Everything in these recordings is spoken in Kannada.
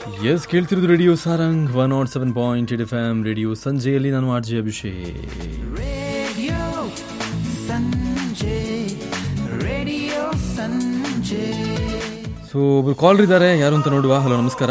ಎಸ್ ಕೇಳ್ತಿರೋದು radio Sarang one nought seven point eight F M radio ಸಂಜೆಯಲ್ಲಿ ನಾನು R J Abhishek Radio Sanjay, Radio Sanjay. So ಒಬ್ರು ಕಾಲ್ ಇದ್ದಾರೆ ಯಾರು ಅಂತ ನೋಡುವ ಹಲೋ ನಮಸ್ಕಾರ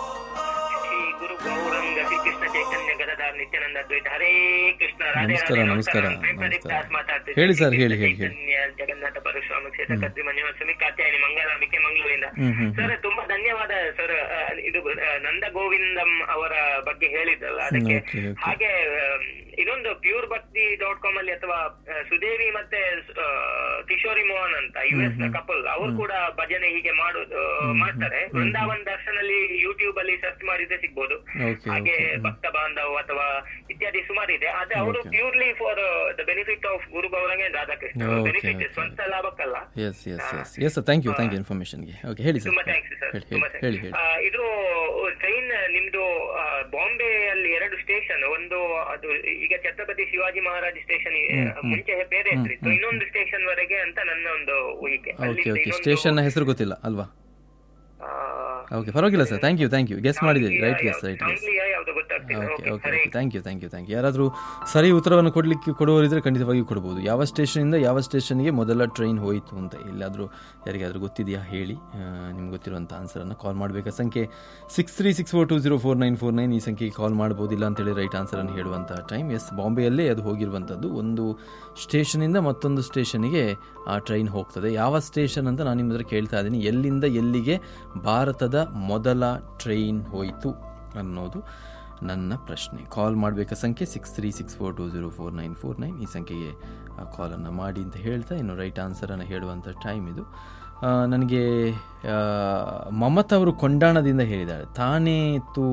ಶ್ರೀ ಗುರು ಗೌರಂಗ ಶ್ರೀ ಕೃಷ್ಣ ಚೈತನ್ಯ ಗದದಾರ್ ನಿತ್ಯಾನಂದ ಅದ್ವೈತ ಹರೇ ಕೃಷ್ಣ ರಾಧೆ ನಮಸ್ಕಾರ, ರಾಧೆ, ನಮಸ್ಕಾರ, ಪ್ರೇಮ್ ಪ್ರದೀಪ್ ನಮಸ್ಕಾರ. ದಾಸ್ ಮಾತಾಡ್ತಿದ್ದೀನಿ. ಹೇಳಿ ಸರ್, ಶ್ರೀ ಹೇಳಿ, ಕೃಷ್ಣ ಹೇಳಿ, ಹೇಳಿ. ಚೈತನ್ಯ ಜಗನ್ನಾಥ ಪರಶುರಾಮ ಕ್ಷೇತ್ರ ಕದ್ರಿ ಮಂಜುನಾಥಸ್ವಾಮಿ ಕಾತ್ಯಾಯನಿ ಮಂಗಳಾಂಬಿಕೆ ಮಂಗಳೂರಿಂದ ಹ್ಮ್, ಹ್ಮ್, ಸರ್ ತುಂಬಾ ಧನ್ಯವಾದ ಸರ್ ಆ, ಇದು ಆ, ನಂದ ಗೋವಿಂದಂ ಅವರ ಬಗ್ಗೆ ಹೇಳಿದ್ರಲ್ಲ ಅದಕ್ಕೆ ಓಕೆ, ಓಕೆ. ಹಾಗೆ ಆ, ಇನ್ನೊಂದು ಪ್ಯೂರ್ ಭಕ್ತಿ ಡಾಟ್ ಕಾಮ್ ಅಲ್ಲಿ ಅಥವಾ ಆ, ಸುದೇವಿ ಮತ್ತೆ ಆ, ಕಿಶೋರಿ ಮೋಹನ್ ಅಂತ ಯು ಎಸ್ ನ ಕಪಲ್ ಅವರು ಕೂಡ ಭಜನೆ ಹೀಗೆ ಮಾಡೋದು ಮಾಡ್ತಾರೆ ವೃಂದಾವನ್ ದರ್ಶನ್ ಅಲ್ಲಿ ಯೂಟ್ಯೂಬ್ ಅಲ್ಲಿ ಸರ್ಚ್ ಮಾಡಿದ್ರೆ ಸಿಗ್ಬೋದು ಓಕೆ ಹಾಗೆ ಓಕೆ ಭಕ್ತ ಬಾಂಧವ್ ಅಥವಾ ಇತ್ಯಾದಿ ಸುಮಾರು ಇದೆ ಆದ್ರೆ ಅವರು Okay. Purely for the benefit of Guru Gauranga Radhakrishna Okay, benefit okay. ಸ್ವಂತ ಲಾಭಕ್ಕಲ್ಲ yes yes yes yes sir thank you thank you ಇನ್ಫಾರ್ಮೇಷನ್ಗೆ ಓಕೆ ಹೇಳಿ ಸರ್ ತುಂಬಾ ಥ್ಯಾಂಕ್ಸ್ ಸರ್ ಹೇಳಿ ತುಂಬಾ ಹೇಳಿ ಹೇಳಿ thanks. ಆ, ಇದು ಟ್ರೈನ್ ನಿಮ್ದು ಆ, ಬಾಂಬೆ ಅಲ್ಲಿ ಎರಡು ಸ್ಟೇಷನ್ ಒಂದು ಅದು ಈಗ ಛತ್ರಪತಿ ಶಿವಾಜಿ ಮಹಾರಾಜ್ ಸ್ಟೇಷನ್ ಮುಂಚೆ ಬೇರೆ ಹೆಸರಿತ್ತು ಇನ್ನೊಂದು ಸ್ಟೇಷನ್ ವರೆಗೆ ಅಂತ ನನ್ನ ಒಂದು ಊಹಿಕೆ ಓಕೆ ಅಲ್ಲಿಂದ ಓಕೆ ಇನ್ನೊಂದು, ಸ್ಟೇಷನ್ನ ಹೆಸರು ಗೊತ್ತಿಲ್ಲ ಅಲ್ವಾ ಆ, ಓಕೆ ಪರವಾಗಿಲ್ಲ sir thank you thank you guess ಮಾಡಿದ್ದೀರಿ ರೈಟ್ ಗೆಸ್ ರೈಟ್ ಗೆಸ್ ಸಾಂಗ್ಲಿಯಾ ಯಾವ್ದು ಗೊತ್ತಾಗ್ತಿಲ್ಲ ಓಕೆ ಓಕೆ ಓಕೆ ಸರಿ thank you thank you thank you ಯಾರಾದರೂ ಸರಿ ಉತ್ತರವನ್ನು ಕೊಡಲಿಕ್ಕೆ ಕೊಡುವವರಿದ್ರೆ ಖಂಡಿತವಾಗಿಯೂ ಕೊಡ್ಬೋದು ಯಾವ ಸ್ಟೇಷನಿಂದ ಯಾವ ಸ್ಟೇಷನ್ಗೆ ಮೊದಲ ಟ್ರೈನ್ ಹೋಯಿತು ಅಂತ ಎಲ್ಲಾದರೂ ಯಾರಿಗಾದರೂ ಗೊತ್ತಿದೆಯಾ ಹೇಳಿ ನಿಮ್ಗೆ ಗೊತ್ತಿರುವಂಥ ಆನ್ಸರನ್ನು ಕಾಲ್ ಮಾಡಬೇಕಾ ಸಂಖ್ಯೆ six three six four two zero four nine four nine ಈ ಸಂಖ್ಯೆಗೆ ಕಾಲ್ ಮಾಡ್ಬೋದಿಲ್ಲ ಅಂತೇಳಿ ರೈಟ್ ಆನ್ಸರನ್ನು ಹೇಳುವಂಥ ಟೈಮ್ ಎಸ್ ಬಾಂಬೆಯಲ್ಲೇ ಅದು ಹೋಗಿರುವಂಥದ್ದು ಒಂದು ಸ್ಟೇಷನಿಂದ ಮತ್ತೊಂದು ಸ್ಟೇಷನಿಗೆ ಆ ಟ್ರೈನ್ ಹೋಗ್ತದೆ ಯಾವ ಸ್ಟೇಷನ್ ಅಂತ ನಾನು ನಿಮ್ಮ ಹತ್ರ ಕೇಳ್ತಾ ಇದ್ದೀನಿ ಎಲ್ಲಿಂದ ಎಲ್ಲಿಗೆ ಭಾರತದ ಮೊದಲ ಟ್ರೈನ್ ಹೋಯಿತು ಅನ್ನೋದು ನನ್ನ ಪ್ರಶ್ನೆ ಕಾಲ್ ಮಾಡಬೇಕಾ ಸಂಖ್ಯೆ six three six four two zero four nine four nine ಈ ಸಂಖ್ಯೆಗೆ ಕಾಲನ್ನು ಮಾಡಿ ಅಂತ ಹೇಳ್ತಾ ಇನ್ನು ರೈಟ್ ಆನ್ಸರನ್ನು ಹೇಳುವಂಥ ಟೈಮ್ ಇದು ಆ, ನನಗೆ ಆ, ಮಮತಾ ಅವರು ಕೊಂಡಾಣದಿಂದ ಹೇಳಿದ್ದಾರೆ ತಾನೇ ತು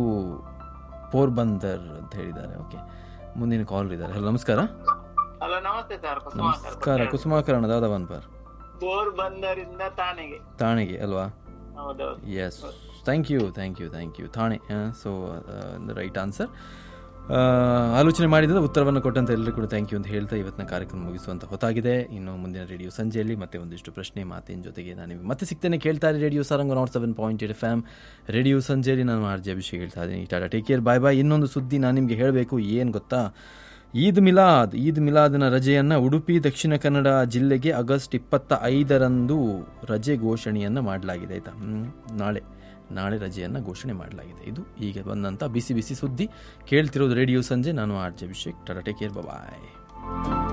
ಪೋರ್ಬಂದರ್ ಅಂತ ಹೇಳಿದ್ದಾರೆ ಓಕೆ ಮುಂದಿನ ಕಾಲ್ ಇದ್ದಾರೆ ಹಲೋ ನಮಸ್ಕಾರ ಹಲೋ ನಮಸ್ತೆ ಸರ್ ನಮಸ್ಕಾರ ಕುಸುಮಾಕರಣ ದಾದವನ್ ಪರ್ ಬೋರ್ ಬಂದರಿಂದ ತಾನೆಗೆ ತಾಣೆಗೆ ಅಲ್ವಾ ಹೌದೌದು yes thank you thank you thank you Thane so right answer ಆಲೋಚನೆ ಮಾಡಿದ ಉತ್ತರವನ್ನು ಕೊಟ್ಟಂತ ಎಲ್ಲರೂ ಕೂಡ ಥ್ಯಾಂಕ್ ಯು ಅಂತ ಹೇಳ್ತಾ ಇವತ್ತಿನ ಕಾರ್ಯಕ್ರಮ ಮುಗಿಸುವಂತ ಹೊತ್ತಾಗಿದೆ ಇನ್ನು ಮುಂದಿನ ರೇಡಿಯೋ ಸಂಜೆಯಲ್ಲಿ ಮತ್ತೆ ಒಂದಿಷ್ಟು ಪ್ರಶ್ನೆ ಮಾತಿನ ಜೊತೆಗೆ ನಾನು ನಿಮಗೆ ಮತ್ತೆ ಸಿಗ್ತೇನೆ ಕೇಳ್ತಾ ಇರಿ radio Saranga nought seven point eight F M radio ಸಂಜೆಯಲ್ಲಿ ನಾನು ಆರ್ ಜೆ ಅಭಿಷೇಕ್ ಹೇಳ್ತಾ ಇದ್ದೀನಿ tata take care bye bye ಇನ್ನೊಂದು ಸುದ್ದಿ ನಾನು ನಿಮಗೆ ಹೇಳಬೇಕು ಏನು ಗೊತ್ತಾ ಈದ್ ಮಿಲಾದ್ ಈದ್ ಮಿಲಾದ್ನ ರಜೆಯನ್ನು ಉಡುಪಿ ದಕ್ಷಿಣ ಕನ್ನಡ ಜಿಲ್ಲೆಗೆ ಆಗಸ್ಟ್ ಇಪ್ಪತ್ತ ಐದರಂದು ರಜೆ ಘೋಷಣೆಯನ್ನು ಮಾಡಲಾಗಿದೆ ಆಯಿತಾ ನಾಳೆ ನಾಳೆ ರಜೆಯನ್ನು ಘೋಷಣೆ ಮಾಡಲಾಗಿದೆ ಇದು ಈಗ ಬಂದಂಥ ಬಿಸಿ ಬಿಸಿ ಸುದ್ದಿ ಕೇಳ್ತಿರೋದು ರೇಡಿಯೋ ಸಂಜೆ ನಾನು R J Abhishek tata take care ಬಾಯ್